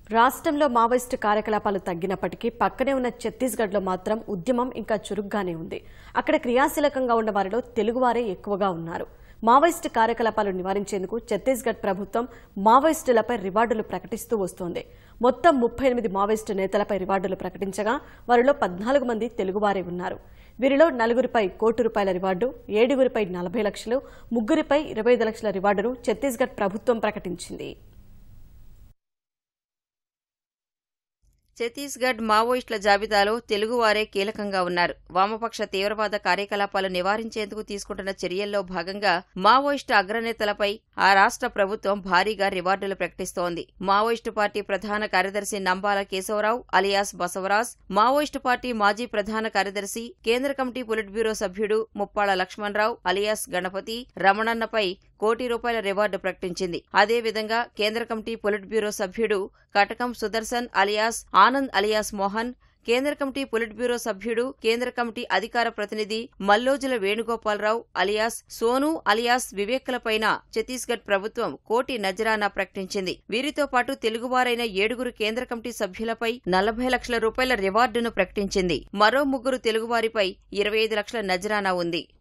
రాష్ట్రంలో మావోయిస్టు కార్యకలాపాలు తగ్గినప్పటికీ పక్కనే ఉన్న ఛత్తీస్గఢ్లో మాత్రం ఉద్యమం ఇంకా చురుగ్గానే ఉంది అక్కడ క్రియాశీలకంగా ఉన్న వారిలో తెలుగువారే ఎక్కువగా ఉన్నారు మావోయిస్టు కార్యకలాపాలు నివారించేందుకు ఛత్తీస్గఢ్ ప్రభుత్వం మావోయిస్టులపై రివార్డులు ప్రకటిస్తూ వస్తోంది మొత్తం ముప్పై ఎనిమిది మావోయిస్టు నేతలపై రివార్డులు ప్రకటించగా వారిలో పద్నాలుగు మంది తెలుగువారే ఉన్నారు వీరిలో నలుగురిపై కోటి రూపాయల రివార్డు ఏడుగురిపై నలభై లక్షలు ముగ్గురిపై ఇరవై ఐదు లక్షల రివార్డును ఛత్తీస్గఢ్ ప్రభుత్వం ప్రకటించింది ఛత్తీస్గఢ్ మావోయిస్టుల జాబితాలో తెలుగువారే కీలకంగా ఉన్నారు వామపక్ష తీవ్రవాద కార్యకలాపాలు నివారించేందుకు తీసుకుంటున్న చర్యల్లో భాగంగా మావోయిస్టు అగ్రనేతలపై ఆ రాష్ట్ర ప్రభుత్వం భారీగా రివార్డులు ప్రకటిస్తోంది మావోయిస్టు పార్టీ ప్రధాన కార్యదర్శి Nambala Keshavarao alias Basavaraj Maoist party మాజీ ప్రధాన కార్యదర్శి కేంద్ర కమిటీ పొలిట్ బ్యూరో సభ్యుడు ముప్పాళ్ల లక్ష్మణరావు అలియాస్ గణపతి రమణన్నపై కోటి రూపాయల రివార్డు ప్రకటించింది అదేవిధంగా కేంద్ర కమిటీ పొలిట్ బ్యూరో సభ్యుడు కటకం సుదర్శన్ అలియాస్ ఆనంద్ అలియాస్ మోహన్ కేంద్ర కమిటీ పొలిట్ బ్యూరో సభ్యుడు కేంద్ర కమిటీ అధికార ప్రతినిధి మల్లోజుల వేణుగోపాలరావు అలియాస్ సోను అలియాస్ వివేక్లపైన ఛత్తీస్గఢ్ ప్రభుత్వం కోటి నజరానా ప్రకటించింది వీరితో పాటు తెలుగువారైన ఏడుగురు కేంద్ర కమిటీ సభ్యులపై నలభై లక్షల రూపాయల రివార్డును ప్రకటించింది మరో ముగ్గురు తెలుగువారిపై ఇరవై ఐదు లక్షల నజరానా ఉంది